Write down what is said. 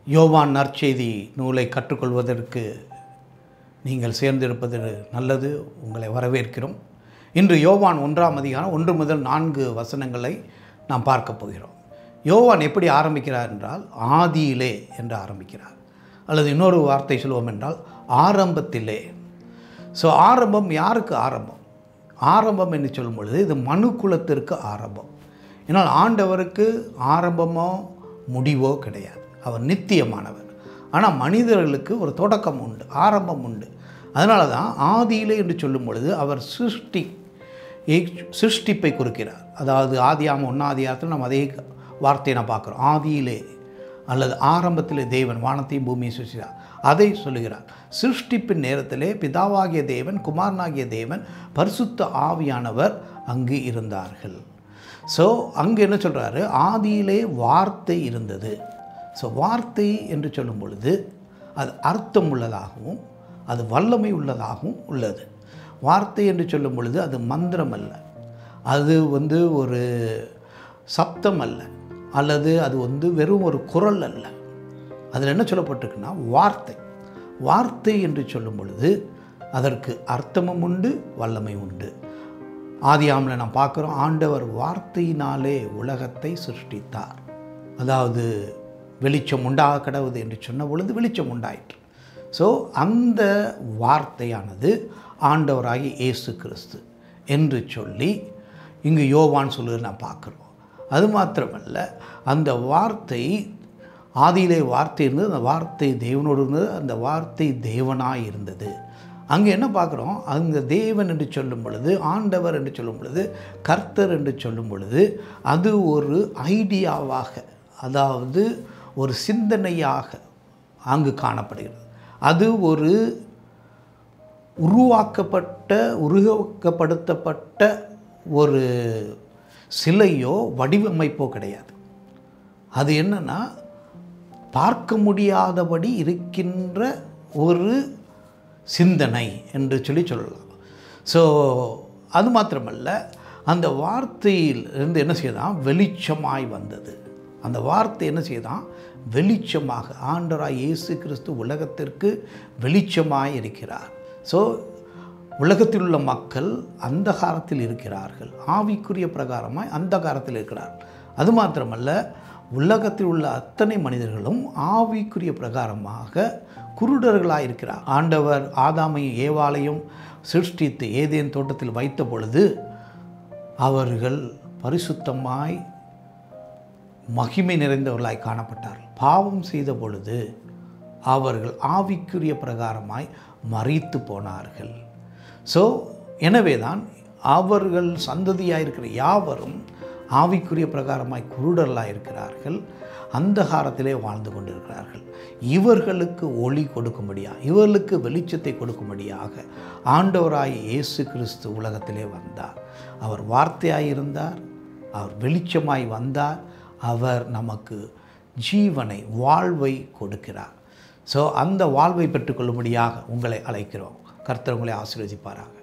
யோவான் நற்செய்தி நூலை கற்றுக்கொள்வதற்கு நீங்கள் சேர்ந்திருப்பது நல்லது உங்களை வரவேற்கிறோம் இன்று யோவான் ஒன்றாம் அதிகாரம் ஒன்று முதல் நான்கு வசனங்களை நாம் பார்க்க போகிறோம் யோவான் எப்படி ஆரம்பிக்கிறார் என்றால் ஆதியிலே என்று ஆரம்பிக்கிறார் அல்லது இன்னொரு வார்த்தை சொல்லுவோம் என்றால் ஆரம்பத்திலே ஸோ ஆரம்பம் யாருக்கு ஆரம்பம் ஆரம்பம் என்று சொல்லும் பொழுது இது மனு குலத்திற்கு ஆரம்பம் ஏன்னால் ஆண்டவருக்கு ஆரம்பமோ முடிவோ கிடையாது அவர் நித்தியமானவர் ஆனால் மனிதர்களுக்கு ஒரு தொடக்கம் உண்டு ஆரம்பம் உண்டு அதனால தான் ஆதியிலே என்று சொல்லும் பொழுது அவர் சிருஷ்டி சிருஷ்டிப்பை குறிக்கிறார் அதாவது ஆதியாம ஒன்றாதியாரத்தில் நம்ம அதே வார்த்தையை நான் பார்க்குறோம் ஆதியிலே அல்லது ஆரம்பத்திலே தேவன் வானத்தையும் பூமியை சிருஷ்டித்தார் அதை சொல்லுகிறார் சிருஷ்டிப்பின் நேரத்திலே பிதாவாகிய தேவன் குமாரனாகிய தேவன் பரிசுத்த ஆவியானவர் அங்கு இருந்தார்கள் ஸோ அங்கே என்ன சொல்கிறாரு ஆதியிலே வார்த்தை இருந்தது ஸோ வார்த்தை என்று சொல்லும் பொழுது அது அர்த்தம் உள்ளதாகவும் அது வல்லமை உள்ளதாகவும் உள்ளது வார்த்தை என்று சொல்லும் பொழுது அது மந்திரம் அல்ல அது வந்து ஒரு சப்தம் அல்ல அல்லது அது வந்து வெறும் ஒரு குரல் அல்ல அதில் என்ன சொல்லப்பட்டிருக்குன்னா வார்த்தை வார்த்தை என்று சொல்லும் பொழுது அதற்கு அர்த்தமும் உண்டு வல்லமை உண்டு ஆதியாமில் நாம் பார்க்குறோம் ஆண்டவர் வார்த்தையினாலே உலகத்தை சிருஷ்டித்தார் அதாவது வெளிச்சம் உண்டாக கடவுது என்று சொன்ன பொழுது வெளிச்சம் உண்டாயிற்று ஸோ அந்த வார்த்தையானது ஆண்டவராகி இயேசு கிறிஸ்து என்று சொல்லி இங்கு யோவான் சொல்லுறது நான் பார்க்குறோம் அது மாத்திரமல்ல அந்த வார்த்தை ஆதியிலே வார்த்தை இருந்தது அந்த வார்த்தை தேவனோடு இருந்தது அந்த வார்த்தை தேவனாக இருந்தது அங்கே என்ன பார்க்குறோம் அங்கே தேவன் என்று சொல்லும் பொழுது ஆண்டவர் என்று சொல்லும் பொழுது கர்த்தர் என்று சொல்லும் பொழுது அது ஒரு ஐடியாவாக அதாவது ஒரு சிந்தனையாக அங்கு காணப்படுகிறது அது ஒரு உருவாக்கப்பட்ட உருவாக்கப்படுத்தப்பட்ட ஒரு சிலையோ வடிவமைப்போ கிடையாது அது என்னன்னா பார்க்க முடியாதபடி இருக்கின்ற ஒரு சிந்தனை என்று சொல்லி சொல்லலாம் ஸோ அது மாத்திரமல்ல அந்த வார்த்தையில் இருந்து என்ன செய்தான் வெளிச்சமாய் வந்தது அந்த வார்த்தை என்ன செய்தான் வெளிச்சமாக ஆண்டராய் இயேசு கிறிஸ்து உலகத்திற்கு வெளிச்சமாய் இருக்கிறார் ஸோ உலகத்தில் உள்ள மக்கள் அந்த காலத்தில் இருக்கிறார்கள் ஆவிக்குரிய பிரகாரமாய் அந்த காலத்தில் இருக்கிறார்கள் அது மாத்திரமல்ல உலகத்தில் உள்ள அத்தனை மனிதர்களும் ஆவிக்குரிய பிரகாரமாக குருடர்களாக இருக்கிறார் ஆண்டவர் ஆதாமையும் ஏவாளையும் சிருஷ்டித்து ஏதேன் தோட்டத்தில் வைத்த பொழுது அவர்கள் பரிசுத்தமாய் மகிமை நிறைந்தவர்களாய் காணப்பட்டார்கள் பாவம் செய்த பொழுது அவர்கள் ஆவிக்குரிய பிரகாரமாய் மறித்து போனார்கள் ஸோ எனவே தான் அவர்கள் சந்ததியாக இருக்கிற யாவரும் ஆவிக்குரிய பிரகாரமாய் குருடர்களாக இருக்கிறார்கள் அந்த காலத்திலே வாழ்ந்து கொண்டிருக்கிறார்கள் இவர்களுக்கு ஒளி கொடுக்கும்படியாக இவர்களுக்கு வெளிச்சத்தை கொடுக்கும்படியாக ஆண்டவராய் இயேசு கிறிஸ்து உலகத்திலே வந்தார் அவர் வார்த்தையாய் இருந்தார் அவர் வெளிச்சமாய் வந்தார் அவர் நமக்கு ஜீவனை வாழ்வை கொடுக்கிறார் ஸோ அந்த வாழ்வை பெற்றுக்கொள்ளும்படியாக உங்களை அழைக்கிறோம் கர்த்தர் உங்களை ஆசீர்வதிப்பாராக